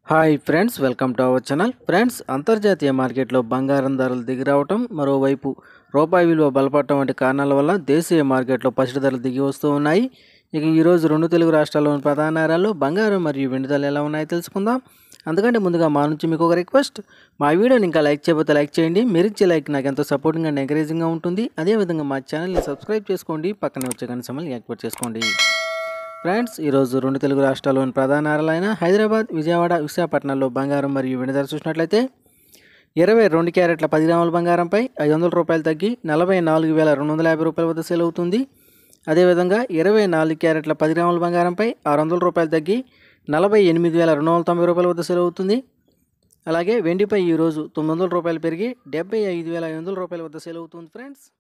hi friends welcome to our channel friends అంతర్జాతీయ మార్కెట్లో బంగారం ధరలు దిగిరావటం మరోవైపు రూపాయి విలువ బలపడటం వంటి కారణాల వల్ల దేశీయ మార్కెట్లో పసిడి ధరలు దిగి వస్తూ ఉన్నాయి ఇక ఈరోజు రెండు తెలుగు రాష్ట్రాల్లోని ప్రధాన నగరాల్లో బంగారం మరియు వెండి ధరలు ఎలా ఉన్నాయో తెలుసుకుందాం అందుకంటే ముందుగా మా నుంచి మీకు ఒక రిక్వెస్ట్ మా వీడియోని ఇంకా లైక్ చేయకపోతే లైక్ చేయండి మీరు ఇచ్చే లైక్ నాకు ఎంతో సపోర్టింగ్ అండ్ ఎంకరేజింగ్గా ఉంటుంది అదేవిధంగా మా ఛానల్ని సబ్స్క్రైబ్ చేసుకోండి పక్కనే వచ్చే గంట సమయాన్ని యాక్టివేట్ చేసుకోండి ఫ్రెండ్స్ ఈరోజు రెండు తెలుగు రాష్ట్రాల్లోని ప్రధాన నగరాలైన హైదరాబాద్ విజయవాడ విశాఖపట్నంలో బంగారం మరియు వెండి ధర చూసినట్లయితే ఇరవై రెండు క్యారెట్ల పది గ్రాముల బంగారంపై ఐదు వందల రూపాయలు తగ్గి నలభై నాలుగు వేల రెండు వందల యాభై రూపాయల వద్ద సేల్ అవుతుంది అదేవిధంగా ఇరవై నాలుగు క్యారెట్ల పది గ్రాముల బంగారంపై ఆరు వందల రూపాయలు తగ్గి నలభై ఎనిమిది వేల రెండు వందల తొంభై రూపాయల వద్ద సేల్ అవుతుంది అలాగే వెండిపై ఈరోజు తొమ్మిది వందల రూపాయలు పెరిగి డెబ్బై ఐదు వేల ఐదు వందల రూపాయల వద్ద సేల్ అవుతుంది ఫ్రెండ్స్